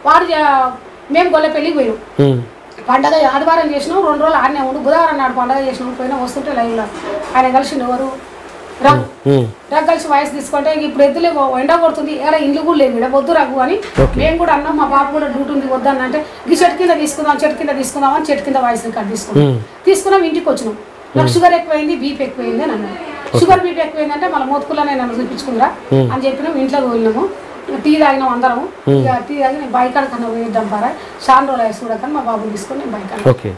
వాడు చే- మేము గొల్లపెల్లికి పోయినాం ఉమ్. పండగ ఆదివారం చేసినాం రెండు రోజులు ఆడనే ఉండు బుధవారం నాడు పండగ చేసినాం పోయినా వస్తుంటే లైవ్లో ఆయన కలిసిండు ఎవరు రఘు ఉమ్. రఘు కలిసి వయసు తీసుకుంటే ఇంక ఇప్పుడు ఎద్దులే ఎండ కొడుతుంది ఏడా ఇండ్లు కూడా లేవు ఇక్కడ వద్దు రఘు అని మేము కూడా అన్నాం మా బాబు కూడా డ్యూటీ ఉంది వద్దని అంటే ఈ చెట్టు కింద తీసుకుందాం చెట్టు కింద తీసుకుందాం అని చెట్టు కింద వాయిస్ రికార్డ్ తీసుకున్నాం ఉమ్. తీసుకున్నాం ఇంటికి వచ్చినాం నాకు షుగర్ ఎక్కువైంది బీపీ ఎక్కువైంది అని అన్నాడు షుగర్ బీపీ ఎక్కువైంది అంటే మళ్ళీ మోతుకుల్లానే నన్ను చూపించుకుందా అని చెప్పినాం ఇంట్లో వెళ్ళినాము ఇక టీ తాగినాం అందరం ఇక టీ తాగి నేను బైక్ కన్నా వేద్దాం పారా చాలా రోజులు వేసి చూడకని మా బాబుని తీసుకొని నేను బైక్ ఓకే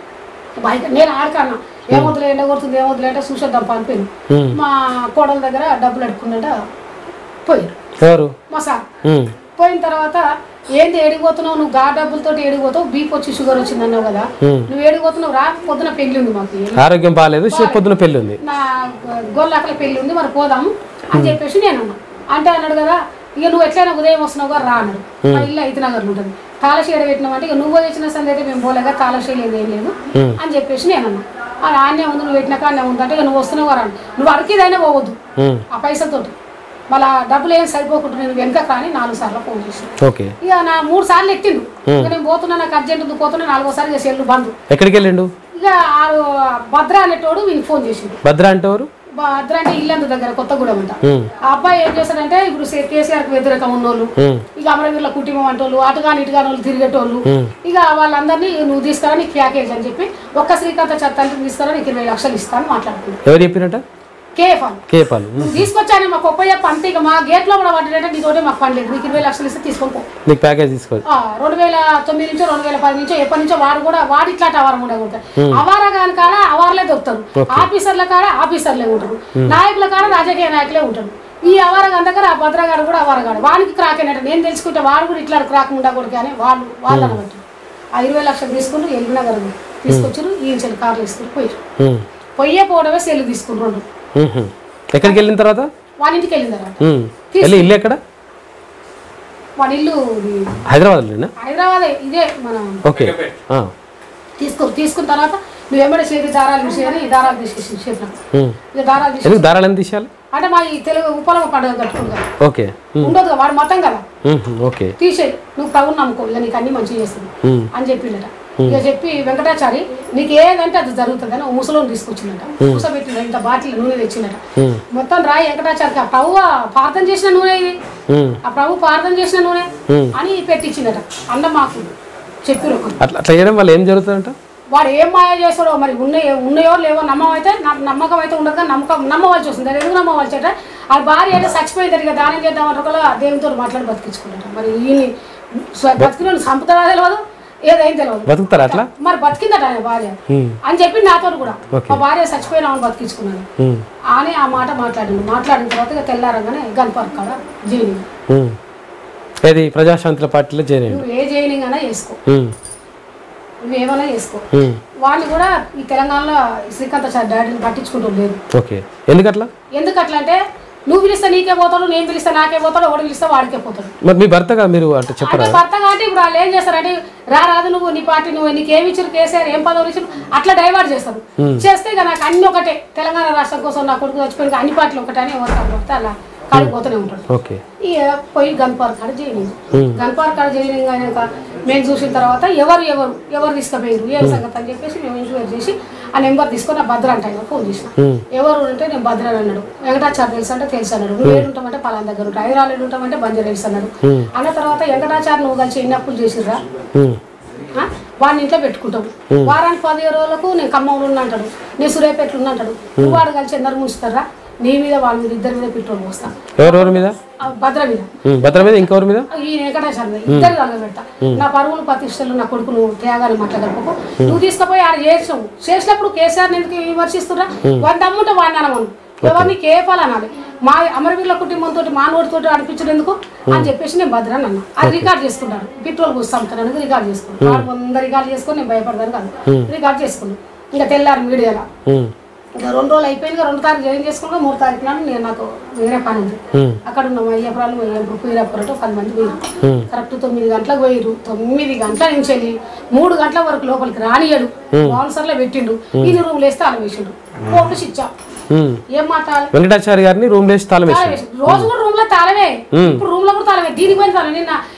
బయట నేను ఆడకన్నా ఏమొద్దులే ఎండ కొడుతుంది ఏమొద్దులే అంటే చూసేద్దాం పనిపోయింది ఉమ్. మా కోడల దగ్గర డబ్బులు అడుక్కున్నట పోయారు ఎవరు మా సార్ ఉమ్. పోయిన తర్వాత ఏంది ఏడిపోతున్నావు నువ్వు గా డబ్బులతో ఏడిపోతావు బీపీ వచ్చి షుగర్ వచ్చింది అన్నావు కదా ఉమ్. నువ్వు ఏడిపోతున్నావు రా పొద్దున పెళ్లి ఉంది మాకు ఆరోగ్యం బాగాలేదు శ- పొద్దున పెళ్ళి ఉంది నా గొల్లకల పెళ్లి ఉంది మరి పోదాము అని చెప్పేసి నేను అన్నా అంటే అన్నాడు కదా ఇక నువ్వు ఎట్లయినా ఉదయం వస్తున్నావు కదా రా అన్నాడు మా ఇల్లు అయితే నగర్లో ఉంటుంది తాళశేడ పెట్టినావు అంటే ఇక నువ్వు వచ్చిన సంది అయితే మేము పోలేగా తాళశే లేదు ఏం లేదు ఉమ్. అని చెప్పేసి నేను అన్నా అది ఆన్నే ఉంది నువ్వు పెట్టినాక ఆన్నే ఉంది అంటే ఇక నువ్వు వస్తున్నావు కదా అన్నాడు. నువ్వు అడిగేదైనా పోవద్దు ఉమ్. ఆ పైసలతోటి మళ్ళా డబ్బులు ఏం సరిపోకుండా నేను వెనక కానీ నాలుగు సార్లు ఫోన్ చేసాను ఓకే ఇక నా మూడు సార్లు ఎత్తిండు ఇక నేను పోతున్నా నాకు అర్జెంట్ ఉంది పోతున్నా నాలుగోసారి ఇక సెల్లు బంద్ ఎక్కడికి వెళ్ళిండు ఇక ఆడు భద్ర అనేటోడు వీనికి ఫోన్ చేసిండు భద్ర అంటే ఎవరు భద్ర అంటే ఇల్లందు దగ్గర కొత్తగూడెం అంట ఉమ్. ఆ అబ్బాయి ఏం చేస్తాడంటే ఇప్పుడు సే- కేసీఆర్కి వ్యతిరేకం ఉన్నోళ్ళు ఉమ్. ఇక అమరవీరుల కుటుంబం అంటోళ్ళు అటు కానీ ఇటు కానీ వాళ్ళు తిరిగేటోళ్ళు ఉమ్. ఇక వాళ్ళందరినీ నువ్వు తీసుకురా నీకు ప్యాకేజ్ అని చెప్పి ఒక్క శ్రీకాంత చట్టానికి తీసుకురా నీకు ఇరవై లక్షలు ఇస్తాను మాట్లాడుకున్నాడు ఎవరు చెప్పినట్ట కేఎఫ్ కేపాలు ఉమ్. నువ్వు తీసుకొచ్చాను మాకు ఒప్ప చెప్ప అంతే ఇక మా గేట్లో కూడా పడ్డాడంటే నీతోటే మాకు పని లేదు నీకు ఇరవై లక్షలు ఇస్తే తీసుకొని పో నీకు ప్యాకేజ్ తీసుకో ఆ, రెండు వేల తొమ్మిది నుంచో రెండు వేల పది నుంచో ఎప్పటి నుంచో వాడు కూడా వాడు ఇట్లా అవారం ఉండకూడదు అవార కాని కాడ అవార్లే దొరుకుతారు ఆఫీసర్ల కాడ ఆఫీసర్లే ఉంటారు నాయకుల కాడ రాజకీయ నాయకులే ఉంటారు ఈ అవారగాని దగ్గర ఆ భద్రగాడు కూడా అవారగాడు వానికి క్రాకేనట నేను తెలుసుకుంటే వాడు కూడా ఇట్లా క్రాక్ ఉండకూడదు కానీ వాళ్ళు వాళ్ళు అనబట్టి ఆ ఇరవై లక్షలు తీసుకుని ఎల్బీనగర్ తీసుకొచ్చారు ఈ చెల్లి కార్లు తీసుకుని పోయారు ఉమ్. పొయ్యే పోవడమే సెల్లు తీసుకుని రెండు ఉహు. ఎక్కడికి వెళ్ళిన తర్వాత వాళ్ళ ఇంటికి వెళ్ళిన తర్వాత ఉమ్. వెళ్ళి ఇల్లు ఎక్కడ వాళ్ళ ఇల్లు ఇది హైదరాబాద్లోనా హైదరాబాద్ ఇదే మన ఓకే ఆ. తీసుకో తీసుకున్న తర్వాత నువ్వు వెంబడి చేతి దారాలు తీసేయని ఈ దారాలు తీసేసి చెప్పిన ఉమ్. ఇక దారాలు తీసి ఎందుకు దారాలు ఎంత తీసేయాలి అంటే మా ఈ తెలుగు ఉపలమ పండుగ కట్టుకుంటా ఓకే ఉమ్. ఉండదు కదా, వాడు మతం కదా ఉహు. ఓకే తీసేయి నువ్వు ప్రభుని నమ్ముకో ఇక నీకు అన్ని మంచిగా చేస్తుంది ఉమ్. అని చెప్పిండట ఇక చెప్పి వెంకటాచారి నీకు ఏదంటే అది జరుగుతుంది అని ముసలోని తీసుకొచ్చిందట కూసబెట్టిండ ఇంత బాటిల్ నూనె తెచ్చిందట ఉమ్. మొత్తం రాయి వెంకటాచారికి ఆ ప్రభు ప్రార్థన చేసిన నూనె ఇది ఉమ్. ఆ ప్రభు ప్రార్థన చేసిన నూనె ఉమ్. అని పెట్టించిందట అన్న మాకు చెప్పిరు ఒకరు అట్లా అట్లా చేయడం వల్ల ఏం జరుగుతుందంట వాడు ఏం మాయ చేస్తాడో మరి ఉన్నాయో ఉన్నాయో లేవో నమ్మకం అయితే న- నమ్మకం అయితే ఉండదు కానీ నమ్మకం నమ్మవలసి వస్తుంది అది ఎందుకు నమ్మవలసి అంటే ఆ భార్య అంటే చచ్చిపోయింది ఇక దానం చేద్దామంటే కూడా దేవునితో మాట్లాడి బతికించుకుంటాడు మరి ఈయన బతికిన చంపుతాడా తెలియదు ఏదైనా తెలియదు బతుకుతారా అట్లా మరి బతికిందట ఆయన భార్య ఉమ్. అని చెప్పి నాతో కూడా Okay. మా భార్య చచ్చిపోయినామని బతికించుకున్నాను ఉమ్. అని ఆ మాట మాట్లాడింది మాట్లాడిన తర్వాత ఇక తెల్లారంగానే గన్పార్క్ కాడ జైనింగ్ ఉమ్. ఏది ప్రజాశాంతుల పార్టీలో చేరేయండి నువ్వు ఏ జైనింగ్ అయినా చేసుకో ఉమ్. నువ్వు ఏమైనా చేసుకో ఉమ్. వాళ్ళు కూడా ఈ తెలంగాణలో శ్రీకాంత్ సార్ డాడీని పట్టించుకుంటూ లేరు ఓకే ఎందుకట్లా ఎందుకు అట్లా అంటే నువ్వు పిలిస్తే నీకే పోతాడు నేను పిలిస్తే నాకే పోతాడు ఒకటి పిలిస్తే వాడికే పోతాడు మరి మీ భర్తగా మీరు అంటే చెప్పరా అంటే భర్త కాబట్టి ఇప్పుడు వాళ్ళు ఏం చేస్తారంటే రా రాదు నువ్వు నీ పార్టీ నువ్వు నీకు ఏమి ఇచ్చారు కేసీఆర్ ఏం పదవులు ఇచ్చారు అట్లా డైవర్ట్ చేస్తారు చేస్తే ఇక నాకు అన్ని ఒకటే తెలంగాణ రాష్ట్రం కోసం నా కొడుకు చచ్చిపోయిన అన్ని పార్టీలు ఒకటే అని ఎవరు కాబట్టి అలా కాడిపోతూనే ఉంటాడు ఓకే ఈ పోయి గన్ పార్క్ కాడ జైనింగ్ గన్ పార్క్ కాడ జైనింగ్ అయినాక మేము చూసిన తర్వాత ఎవరు ఎవరు ఎవరు తీసుకుపోయారు ఏం సంగతి అని చెప్పేసి మేము ఎంక్వైరీ చేసి ఆ నెంబర్ తీసుకొని ఆ భద్ర అంటే ఆయన ఫోన్ చేసిన ఎవరు అంటే నేను భద్ర అని అన్నాడు వెంకటాచార్య తెలుసు అంటే తెలుసు అన్నాడు నువ్వు ఏడు ఉంటామంటే పలానా దగ్గర ఉంటావు హైదరాబాద్ ఏడు ఉంటామంటే బంజారా హిల్స్ అన్నాడు అన్న తర్వాత వెంకటాచార్య నువ్వు కలిసి ఎన్ని అప్పులు చేసిర్రా ఉమ్. ఆ? వాడిని ఇంట్లో పెట్టుకుంటాం వారానికి పదిహేను రోజులకు నేను ఖమ్మంలో ఉన్నా అంటాడు నేను సూర్యాపేటలో ఉన్నా అంటాడు నువ్వు వాడు కలిసి ఎందరు ముంచుతారా నీ మీద వాళ్ళ మీద ఇద్దరి మీద పెట్రోల్ పోస్తా ఎవరెవరి మీద ఆ భద్ర మీద ఉమ్. భద్ర మీద ఇంకెవరి మీద ఈ వెంకటేశ్వర మీద ఇద్దరు కలగబెడతా నా పరువులు ప్రతిష్టలు నా కొడుకు నువ్వు త్యాగాన్ని మాట్లాడకపో నువ్వు తీసుకుపోయి ఆడ చేసావు చేసినప్పుడు కేసీఆర్ ఎందుకు విమర్శిస్తున్నా వాడిని దమ్ముంటే వాడిని అనమను ఎవరిని కేపాలి అనాలి మా అమరవీరుల కుటుంబంతో మా నోటితో అనిపించడం ఎందుకు అని చెప్పేసి నేను భద్రాన్ని అన్నా అది రికార్డ్ చేసుకుంటాను పెట్రోల్ పోస్తాను రికార్డ్ చేసుకున్నాను వాడు వంద రికార్డ్ చేసుకొని నేను భయపడతాను కాదు రికార్డ్ చేసుకున్నాను ఇంకా తెల్లారి మీడియాలో ఉమ్. ఇంకా రెండు రోజులు అయిపోయింది రెండు తారీఖు జాయిన్ చేసుకున్నా మూడు తారీఖు నాడు నేను నాకు వేరే పని ఉంది ఉమ్. అక్కడ ఉన్న అయ్యపురాలు అయ్యప్పుడు కుయిరపురట పది మంది పోయారు ఉమ్. కరెక్ట్ తొమ్మిది గంటలకు పోయారు తొమ్మిది గంటల నుంచి వెళ్ళి మూడు గంటల వరకు లోపలికి రానియడు బాన్సర్లో పెట్టిండు ఈ రూమ్ లేస్తే అలా వేసిండు కోర్టు శిక్ష ఉమ్. ఏం మాట్లాడాలి వెంకటాచారి గారిని రూమ్ లేసి తాళం వేసి తాళం వేసి రోజు కూడా రూమ్ లో తాళమే ఇప్పుడు రూమ్ లో కూడా తాళమే దీనికి పోయిన తాళం నిన్న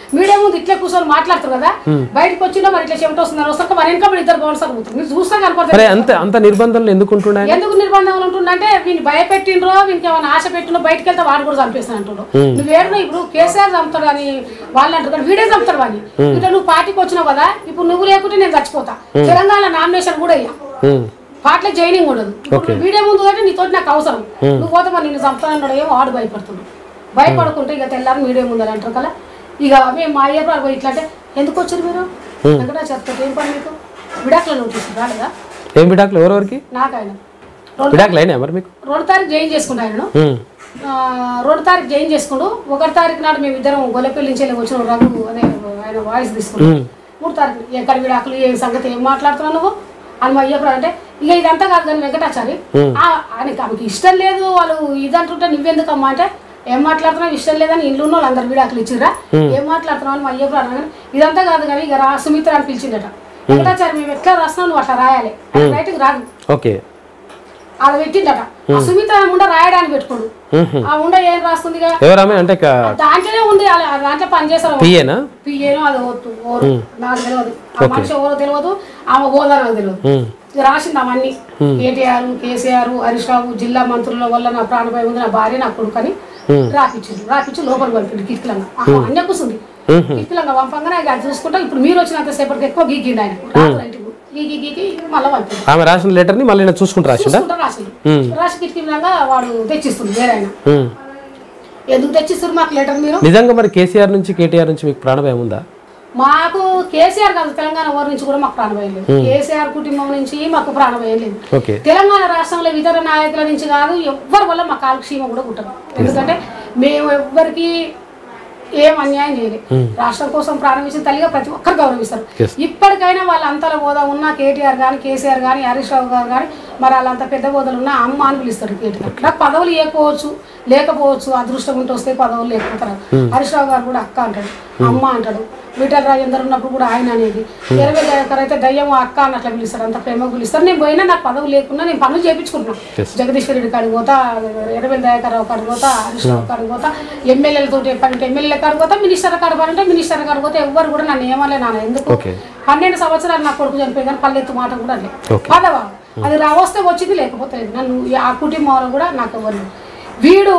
మీడియా ముందు ఇట్లే కూర్చొని మాట్లాడుతారు కదా బయటకు వచ్చినా మరి ఇట్లా చెమట వస్తున్నారు వస్తాక మరి వెనక మరి ఇద్దరు బౌన్సర్ పోతారు మీరు చూస్తా కనపడతారు సరే అంత అంత నిర్బంధంలో ఎందుకు ఉంటున్నాయి ఎందుకు నిర్బంధం ఉంటుందంటే వీని భయపెట్టిండ్రో వీనికి ఏమైనా ఆశ పెట్టినో బయటకు వెళ్తే వాడు కూడా చంపేస్తాను అంటున్నాడు నువ్వు ఏడున్నా ఇప్పుడు కేసీఆర్ చంపుతాడు కానీ వాళ్ళు అంటారు కానీ వీడే చంపుతాడు వాడిని ఇట్లా నువ్వు పార్టీకి వచ్చినావు కదా ఇప్పుడు నువ్వు లేకుంటే నేను చచ్చిపోతా తెలంగాణ నామినేషన్ కూడా అయ్యా ఉమ్, పాటలో జైనింగ్ ఉండదు ఇప్పుడు వీడియో ముందు కంటే నీతో నాకు అవసరం నువ్వు పోతే మరి నిన్ను చంపుతానన్నాడు ఏమో వాడు భయపడుతున్నాడు భయపడుకుంటే ఇక తెల్లారి మీడియా ముందు అని అంటారు కదా ఇక మేము మా అయ్య పోయి ఇట్లా అంటే ఎందుకు వచ్చారు మీరు ఎక్కడ చెప్తారు ఏం పని మీకు విడాకుల నోటీస్ రాలేదా ఏం విడాకులు ఎవరెవరికి నాకు ఆయన రెండు విడాకులు అయినా మరి మీకు రెండు తారీఖు జాయిన్ చేసుకుంటా ఆయనను ఉమ్, ఆ, రెండు తారీఖు జాయిన్ చేసుకుంటూ ఒకటి తారీఖు నాడు మేము ఇద్దరం గొల్లపల్లి నుంచి వెళ్ళి వచ్చిన రఘు అదే ఆయన వాయిస్ తీసుకున్నాం ఉమ్, మూడు తారీఖు ఎక్కడ విడాకులు ఏ సంగతి ఏం మాట్లాడుతున్నావు నువ్వు అని మా అయ్యప్పుడు అంటే ఇక ఇదంతా కాదు కానీ వెంకటాచారి ఆ, ఆయనకి ఆమెకి ఇష్టం లేదు వాళ్ళు ఇదంటుంటే నువ్వెందుకమ్మా అంటే ఏం మాట్లాడుతున్నావు ఇష్టం లేదని ఇల్లు ఉన్న వాళ్ళు అందరు విడాకులు ఇచ్చిర్రా ఏం మాట్లాడుతున్నావు అని మా అయ్యప్పుడు అన్నా కానీ ఇదంతా కాదు కానీ ఇక రా సుమిత్ర అని పిలిచిందట వెంకటాచారి మేము ఎట్లా రాస్తున్నావు నువ్వు అట్లా రాయాలి రైట్కి రాదు ఓకే అది పెట్టిందట ఆ సుమిత్ర అనే ముండ రాయడానికి పెట్టుకోడు ఉహు. ఆ ఉండ ఏం రాస్తుంది ఎవరామె అంటే దాంట్లోనే ఉంది ఆ దాంట్లో పని చేస్తారు పిఏనా పియ్యేనో అది ఓతు ఓరు నాకు తెలియదు ఆ మనిషి ఎవరో తెలియదు ఆమె ఓదా నాకు తెలియదు ఉమ్, ఇది రాసింది అవన్నీ కేటీఆర్ కేసీఆర్ హరీష్ రావు జిల్లా మంత్రుల వల్ల నా ప్రాణభయం ఉంది నా భార్య నా కొడుకు అని రాపిచ్చింది రాపిచ్చి లోపల పంపింది కిటికలంగా అన్నీ కూర్చుంది కిటికలంగా పంపంగానే ఇక అది చూసుకుంటా ఇప్పుడు మీరు వచ్చినంత సేపటికి ఎక్కువ గీకిండి ఆయన రాత్రి ఇంటికి గీకి గీకి మళ్ళీ పంపింది ఆమె రాసిన లెటర్ని మళ్ళీ నేను చూసుకుంటూ రాసిందా చూసుకుంటా రాసింది రాసి కిటికీలాగా వాడు తెచ్చిస్తుంది వేరే ఆయన ఉమ్. ఎందుకు తెచ్చిస్తారు మాకు లెటర్ మీరు నిజంగా మరి కేసీఆర్ నుంచి కేటీఆర్ నుంచి మీకు ప్రాణభయం ఉందా మాకు కేసీఆర్ కాదు తెలంగాణ వారి నుంచి కూడా మాకు ప్రాణభయం లేదు కేసీఆర్ కుటుంబం నుంచి మాకు ప్రాణభయం లేదు ఓకే తెలంగాణ రాష్ట్రంలో ఇతర నాయకుల నుంచి కాదు ఎవ్వరి వల్ల మా కాలక్షేమం కూడా కుట్టదు ఎందుకంటే మేము ఎవ్వరికి ఏం అన్యాయం చేయలేదు రాష్ట్రం కోసం ప్రాణం ఇచ్చిన తల్లిగా ప్రతి ఒక్కరు గౌరవిస్తారు Yes. ఇప్పటికైనా వాళ్ళ అంతల హోదా ఉన్న కేటీఆర్ కానీ కేసీఆర్ కానీ హరీష్ రావు గారు కానీ మరి వాళ్ళంత పెద్ద హోదాలు ఉన్న అమ్మ అని పిలుస్తారు కేటీఆర్ నాకు పదవులు లేకపోవచ్చు లేకపోవచ్చు అదృష్టం ఉంటే వస్తే పదవులు లేకపోతారు హరీష్ రావు గారు కూడా అక్క అంటాడు అమ్మ అంటాడు విఠల్ రాజేందర్ ఉన్నప్పుడు కూడా ఆయన అనేది ఇరవై దయాకర్ అయితే దయ్యం అక్క అని అట్లా పిలుస్తారు అంత ప్రేమకు పిలుస్తారు నేను పోయినా నాకు పదవి లేకున్నా నేను పనులు చేయించుకుంటున్నాను Yes. జగదీశ్వర రెడ్డి కాడికి పోతా ఎర్రబెల్లి దయాకర్ రావు కాడికి పోతా హరీష్ రావు కాడికి పోతా ఎమ్మెల్యేలతో పని ఎమ్మెల్యేల కాడికి పోతా మినిస్టర్ కాడికి పోతా మినిస్టర్ కాడికి పోతే ఎవ్వరు కూడా నన్ను ఏమలే నాన్న ఎందుకు ఓకే పన్నెండు సంవత్సరాలు నా కొడుకు చనిపోయి కానీ పల్లెత్తు మాట కూడా లేదు ఓకే. పదవా అది రా వస్తే వచ్చింది లేకపోతే లేదు నన్ను ఈ- ఆ కుటుంబంలో కూడా నాకు ఎవరు వీడు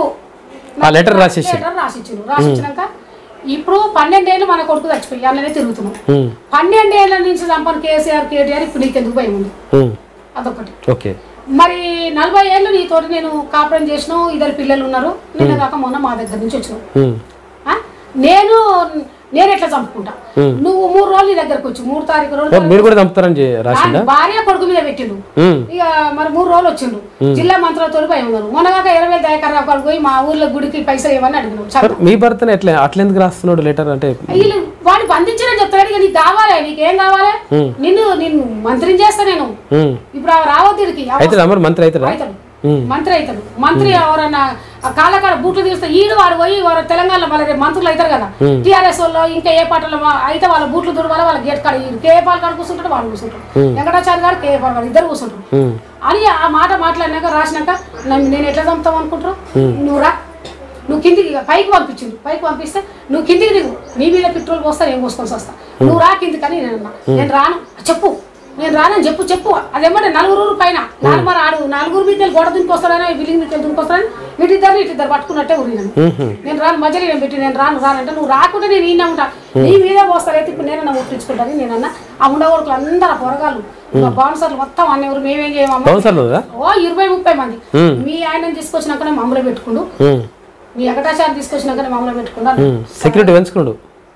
ఆ లెటర్ రాసేసి లెటర్ రాసిచ్చిండు రాసిచ్చినాక ఇప్పుడు పన్నెండేళ్ళు మన కొడుకు చచ్చిపోయి అన్ననే తిరుగుతున్నాం ఉమ్, పన్నెండేళ్ల నుంచి సంపన్న కేసీఆర్ కేటీఆర్ ఇప్పుడు నీకు ఎందుకు భయం ఉంది ఉమ్, అదొకటి ఓకే మరి నలభై ఏళ్ళు నీతోటి నేను కాపురం చేసిన ఇద్దరు పిల్లలు ఉన్నారు నిన్న కాక మొన్న మా దగ్గర నుంచి వచ్చినావు ఉమ్, ఆ? నేను నేను ఎట్లా చంపుకుంటా నువ్వు మూడు రోజులు నీ దగ్గరకు వచ్చి మూడు తారీఖు రోజు ఓ, మీరు కూడా చంపుతారని చే- రాసిందా భార్య కొడుకు మీద పెట్టిండు ఉమ్, ఇక మరి మూడు రోజులు వచ్చిండు జిల్లా మంత్రులతో భయం ఉన్నారు మొన్నగాక ఇరవై వేల దయకర్రావు కాడికి పోయి మా ఊర్లో గుడికి పైసలు ఇవ్వని అడిగినావు మరి మీ భర్తను ఎట్లా అట్లా ఎందుకు రాస్తున్నాడు లెటర్ అంటే వీళ్ళు వాడిని బంధించని చెప్తాడు ఇక నీకు కావాలి నీకేం కావాలి నిన్ను నిన్ను మంత్రిని చేస్తా నేను ఉమ్, ఇప్పుడు ఆమె రావద్దు ఈడికి. ఆమె అవుతుందా మరి మంత్రి అవుతాడా అవుతాడు మంత్రి అవుతాడు మంత్రి ఎవరన్నా ఆ కాళ్ళకాడ బూట్లు తీస్తే ఈడు వాడు పోయి వారు తెలంగాణలో మళ్ళీ రేపు మంత్రులు అవుతారు కదా టీఆర్ఎస్ వాళ్ళు ఇంకా ఏ పాటలు అయితే వాళ్ళ బూట్లు దుడవాలి వాళ్ళ గేట్ కాడ ఈడు కే పాల్ కాడ కూర్చుంటాడు వాడు కూర్చుంటాడు వెంకటాచారి గారు కే పాల్ కాడ ఇద్దరు కూర్చుంటారు ఉమ్, అని ఆ మాట మాట్లాడినాక రాసినాక నన్ను నేను ఎట్లా చంపుతాం అనుకుంటారు నువ్వు రా నువ్వు కిందికి ఇక పైకి పంపించింది పైకి పంపిస్తే నువ్వు కిందికి దిగు నీ మీద పెట్రోల్ పోస్తా నేను పోసుకొని వస్తా నువ్వు రా కిందికి అని నేను అన్నా నేను రాను చెప్పు నేను రానని చెప్పు చెప్పు అదేమంటే నలుగురు పైన నాలుగు మరి ఆడు నలుగురు మీద గోడ దునికొస్తాడని బిల్డింగ్ మీద దునికొస్తాడని ఇటు ఇద్దరు ఇటు ఇద్దరు పట్టుకున్నట్టే ఊరినాను ఉహుం, నేను రాను మధ్యలో నేను పెట్టి నేను రాను రానంటే నువ్వు రాకుంటే నేను ఈయన ఉంటా నీ మీదే పోస్తారైతే ఇప్పుడు నేను ముట్టించుకుంటాను నేను అన్న ఆ ఉండవరకు అందరు ఆ పొరగాళ్ళు బాన్సర్లు మొత్తం అన్న ఎవరు మేమేం చేయమమ్మా సంవత్సరాలు ఉందా ఓ ఇరవై ముప్పై మంది మీ ఆయన తీసుకొచ్చినాకనే మమ్మల్ని పెట్టుకుండు ఉమ్, మీ వెంకటాచారి తీసుకొచ్చినాకనే మమ్మల్ని పెట్టుకున్నాను ఉమ్, సెక్యూరిటీ పెంచుకున్నాడు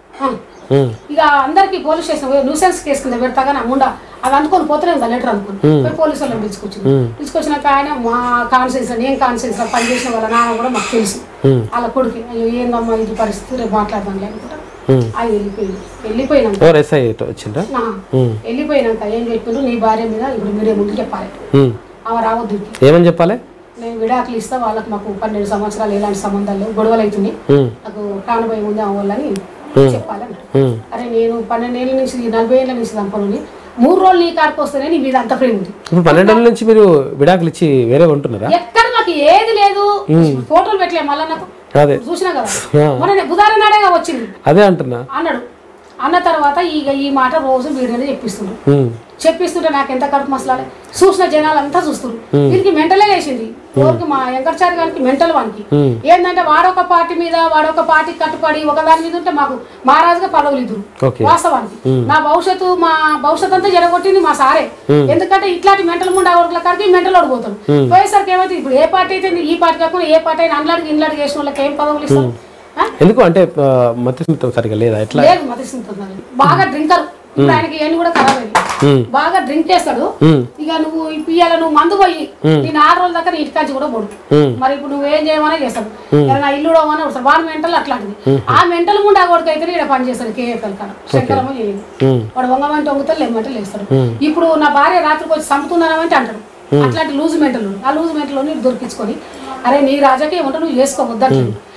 ఉమ్, ఇక అందరికి పోలీస్ స్టేషన్ పోయి న్యూసెన్స్ కేసు కింద పెడతాగా నా ముండా అది అందుకొని పోతూనే ఉందా లెటర్ అందుకొని పోయి పోలీసు వాళ్ళని పిలుచుకొచ్చింది తీసుకొచ్చినాక ఆయన మా కాన్సెన్స్ నేను కాన్సెన్స్ పనిచేసిన వాళ్ళ నాన్న కూడా మాకు తెలుసు ఉమ్, వాళ్ళ కొడుకు అయ్యో ఏందమ్మా ఇది పరిస్థితి రేపు మాట్లాడదాం లేకుంటా ఉమ్. ఆయన వెళ్ళిపోయింది వెళ్ళిపోయినాక ఎవరు ఎస్ఐ వచ్చిండ్రా నా ఉమ్, వెళ్ళిపోయినాక ఏం చెప్పిండ్రు నీ భార్య మీద ఇప్పుడు మీడియా ముందు చెప్పాలి ఉమ్. ఆమె రావద్దు ఏమని చెప్పాలి నేను విడాకులు ఇస్తా వాళ్ళకి మాకు పన్నెండు సంవత్సరాలు ఎలాంటి సంబంధాలు లేవు గొడవలు అవుతున్నాయి ఉమ్, నాకు ప్రాణభయం ఉంది ఆ వాళ్ళని చెప్పాలని ఉమ్, అరే నేను పన్నెండేళ్ళ నుంచి నలభై ఏళ్ళ నుంచి దంపలుని మూడు రోజులు నీ కాడికి వస్తేనే నీ మీద అంత ప్రేమ ఉంది ఇప్పుడు పన్నెండేళ్ళ నుంచి మీరు విడాకులు ఇచ్చి వేరే ఉంటున్నారా ఎక్కడ నాకు నాకు ఏది లేదు ఫోటోలు పెట్టలే మళ్ళీ నాకు అదే చూసినా కదా ఆ. మొన్న బుధారం నాడేగా వచ్చింది అదే అంటున్నా అన్నాడు అన్న తర్వాత ఇక ఈ మాట రోజు వీడియోలో చెప్పిస్తున్నాడు ఉమ్, చెప్పిస్తుంటే నాకు ఎంత కడుపు మసలాలే చూసిన జనాలు అంతా చూస్తున్నారు దీనికి మెంటలే లేచింది ఎవరికి మా వెంకటచారి గారికి మెంటల్ వానికి ఉమ్, ఏంటంటే వాడొక పార్టీ మీద వాడొక పార్టీ కట్టుబడి ఒక దాని మీద ఉంటే మాకు మహారాజుగా పదవులు ఇద్దరు ఓకే వాస్తవానికి నా భవిష్యత్తు మా భవిష్యత్తు అంతా జరగొట్టింది మా సారే ఎందుకంటే ఇట్లాంటి మెంటల్ ముండా వర్కుల కాడికి మెంటల్ ఓడిపోతాం పోయేసరికి ఏమైతే ఇప్పుడు ఏ పార్టీ అయితే ఈ పార్టీ కాకుండా ఏ పార్టీ అయినా అండ్లాడికి ఇండ్లాడికి వేసిన వాళ్ళకి ఏం పదవులు ఇస్తారు ఆ? ఎందుకు అంటే ఆ, మధ్యస్థిమితం సరిగా లేదా ఎట్లా లేదు మతిస్తుంటున్నారు బాగా డ్రింకర్ ఇప్పుడు ఆయనకి ఇవన్నీ కూడా ఖరాబ్ అయింది ఉమ్, బాగా డ్రింక్ చేస్తాడు ఉమ్, ఇక నువ్వు ఇవాళ నువ్వు మందు పోయి నేను ఆరు రోజుల దాకా నీ ఇంటికాంచి కూడా పోడు ఉమ్, మరి ఇప్పుడు నువ్వేం చేయమనే చేస్తాడు నా ఇల్లు ఉడవమని వస్తాడు వాడు మెంటల్ అట్లాంటిది ఆ మెంటల్ ముందు ఆ కొడుకు అయితే ఇక్కడ పని చేస్తాడు కేఎఫ్ఎల్ కాడ శంకరమ్మ చేయదు ఉమ్, వాడు వంగమంటే వంగుతాడు లేమంటే లేస్తాడు ఇప్పుడు నా భార్య రాత్రికి వచ్చి చంపుతున్నానంటే అంటాడు అట్లాంటి లూజ్ మెంటల్ ఆ లూజ్ మెంటల్ దొరికించుకొని అరే నీ రాజకీయం ఉంటే నువ్వు చేసుకోవద్దంటాడు